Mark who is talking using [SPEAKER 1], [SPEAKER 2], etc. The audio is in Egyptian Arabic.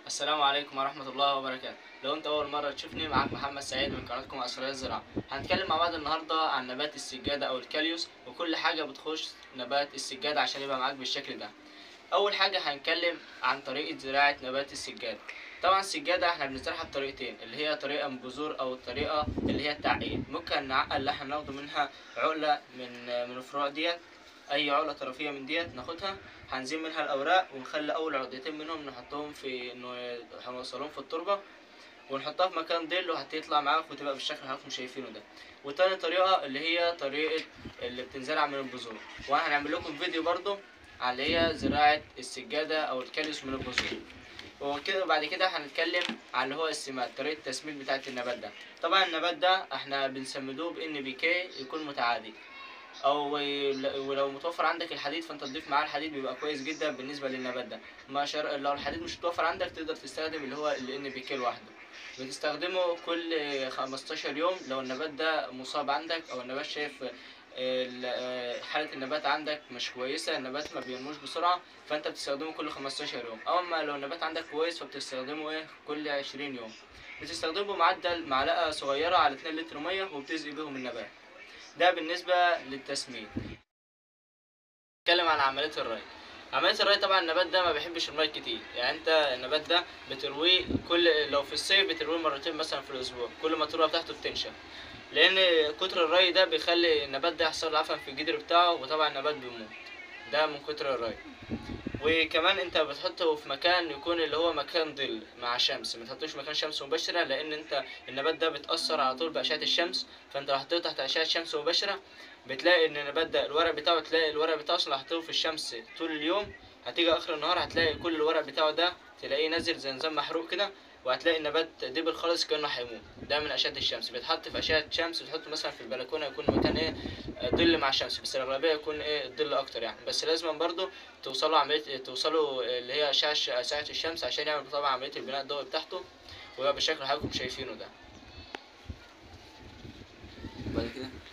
[SPEAKER 1] السلام عليكم ورحمة الله وبركاته لو انت أول مرة تشوفني معاك محمد سعيد من قناتكم أسرار الزراعة هنتكلم مع بعض النهاردة عن نبات السجادة أو الكاليوس وكل حاجة بتخش نبات السجادة عشان يبقى معاك بالشكل ده أول حاجة هنتكلم عن طريقة زراعة نبات السجادة طبعا السجادة احنا بنزرعها بطريقتين اللي هي طريقة من بذور أو الطريقة اللي هي التعقيد ممكن نعقل اللي احنا ناخده منها عقلة من من الفروع ديت أي عقلة طرفية من ديت ناخدها هنزيل منها الأوراق ونخلي أول عقدتين منهم نحطهم في إنه هنوصلهم في التربة ونحطها في مكان ظل وهتطلع معاك وتبقى بالشكل اللي حضراتكم شايفينه ده وتاني طريقة اللي هي طريقة اللي بتنزرع من البذور وأنا هنعمل لكم فيديو برضو على اللي هي زراعة السجادة أو الكاليوس من البذور وكده بعد كده هنتكلم عن اللي هو السمات طريقة التسميد بتاعة النبات ده طبعا النبات ده احنا بنسمدوه بان بي كي يكون متعادل او ولو متوفر عندك الحديد فانت تضيف معاه الحديد بيبقى كويس جدا بالنسبه للنبات ده ما شر... لو الحديد مش متوفر عندك تقدر تستخدم اللي هو ال ان بي كي لوحده بتستخدمه كل 15 يوم لو النبات ده مصاب عندك او النبات شايف ال- حالة النبات عندك مش كويسة النبات ما بينموش بسرعة فانت بتستخدمه كل 15 يوم اما لو النبات عندك كويس فبتستخدمه ايه كل 20 يوم بتستخدمه بمعدل معلقة صغيرة على 2 لتر مية وبتسقي بيهم النبات ده بالنسبة للتسميد نتكلم عن عملية الري عملية الري طبعا النبات ده ما بيحبش المية كتير يعني انت النبات ده بترويه كل لو في الصيف بترويه مرتين مثلا في الاسبوع كل ما التربة بتاعته بتنشف لان كتر الري ده بيخلي النبات ده يحصل له عفن في الجدر بتاعه وطبعا النبات بيموت ده من كتر الري وكمان انت بتحطه في مكان يكون اللي هو مكان ظل مع شمس ما تحطوش مكان شمس مباشره لان انت النبات ده بتاثر على طول باشعه الشمس فانت لو حطيته تحت اشعه شمس مباشره بتلاقي ان النبات ده الورق بتاعه تلاقي الورق بتاعه اصلا حطيته في الشمس طول اليوم هتيجي اخر النهار هتلاقي كل الورق بتاعه ده تلاقيه نازل زي نظام محروق كده وهتلاقي النبات دبل خالص كانه هيموت ده من اشعه الشمس بيتحط في اشعه شمس بتحطه مثلا في البلكونه يكون مكان ايه ظل مع الشمس بس الاغلبيه يكون ايه الظل اكتر يعني بس لازم برضو توصلوا عمليه توصلوا اللي هي اشعه اشعه الشمس عشان يعمل طبعا عمليه البناء الضوئي بتاعته ويبقى بالشكل اللي حضراتكم شايفينه ده
[SPEAKER 2] بعد كده